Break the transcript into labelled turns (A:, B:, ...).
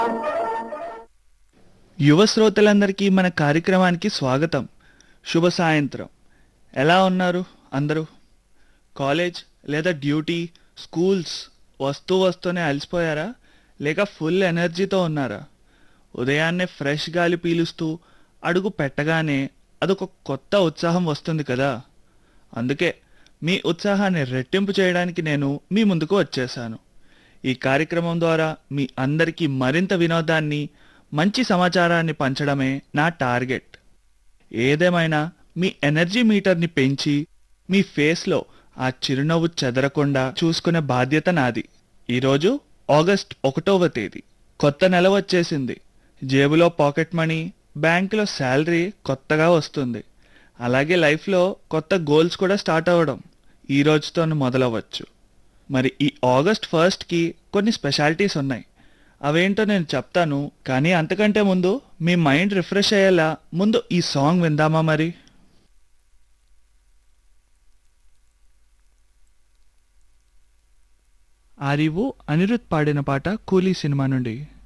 A: యువ శ్రోతలందరికీ మన కార్యక్రమానికి స్వాగతం శుభ సాయంత్రం ఎలా ఉన్నారు అందరూ కాలేజ్ లేదా డ్యూటీ స్కూల్స్ వస్తూ వస్తూనే అలసిపోయారా లేక ఫుల్ ఎనర్జీతో ఉన్నారా ఉదయాన్నే ఫ్రెష్ గాలి పీలుస్తూ అడుగు పెట్టగానే అదొక కొత్త ఉత్సాహం వస్తుంది కదా అందుకే మీ ఉత్సాహాన్ని రెట్టింపు చేయడానికి నేను మీ ముందుకు వచ్చేసాను ఈ కార్యక్రమం ద్వారా మీ అందరికీ మరింత వినోదాన్ని మంచి సమాచారాన్ని పంచడమే నా టార్గెట్ ఏదేమైనా మీ ఎనర్జీ మీటర్ని పెంచి మీ ఫేస్లో ఆ చిరునవ్వు చెదరకుండా చూసుకునే బాధ్యత నాది ఈరోజు ఆగస్ట్ ఒకటవ తేదీ కొత్త నెల వచ్చేసింది జేబులో పాకెట్ మనీ బ్యాంకులో శాలరీ కొత్తగా వస్తుంది అలాగే లైఫ్లో కొత్త గోల్స్ కూడా స్టార్ట్ అవ్వడం ఈ రోజుతో మొదలవ్వచ్చు మరి ఈ ఆగస్ట్ ఫస్ట్కి కొన్ని స్పెషాలిటీస్ ఉన్నాయి అవేంటో నేను చెప్తాను కానీ అంతకంటే ముందు మీ మైండ్ రిఫ్రెష్ అయ్యేలా ముందు ఈ సాంగ్ విందామా మరి ఆరివు అనిరుద్ పాడిన పాట కూలీ సినిమా నుండి